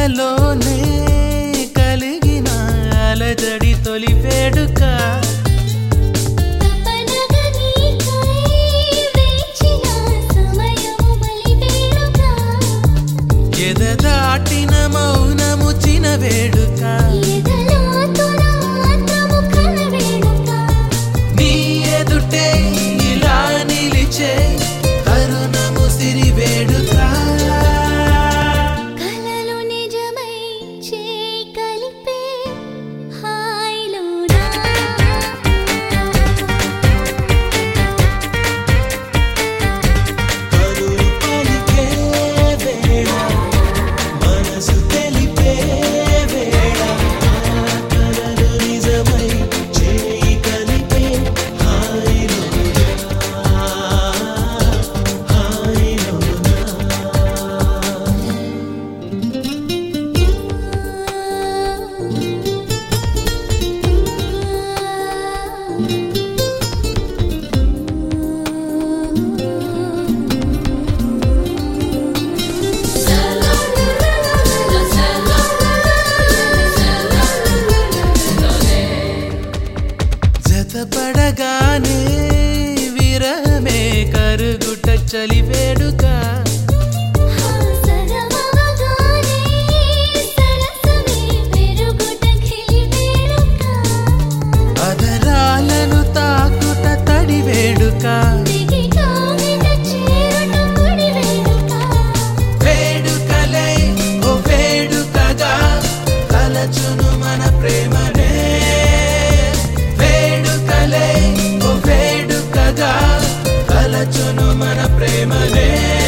కలలోనే కలిగిన అలజడి తొలి వేడుక తపనగా నీకై వేచిన సమయము బలి వేడుక ఎద దాటిన మౌనము చిన వేడుక ఎదలో తొల ఆత్రము కల వేడుక నీ ఎదుటే ఇలా నిలిచే కరుణము సిరి వేడుక కలలు నిజమై చేయి కలిపే హాయిలోనా కరులు పలికే వేళ మనసు తెలిపే వేళ కలలు నిజమై చేయి కలిపే హాయిలోనా హాయిలోనా జతపడగానే విరహమే కరుగుట చలి వేడుక సరవగానే సరసమే పెరుగుట కిలి వేడుక అదరాలను తాకుట తడి వేడుక దిగి కాగిట చేరుట ముడి వేడుక వేడుకలై ఓ వేడుకగా తలచును మన ప్రేమనే వేడుకలై ఓ వేడుకగా తలచును మన ప్రేమనే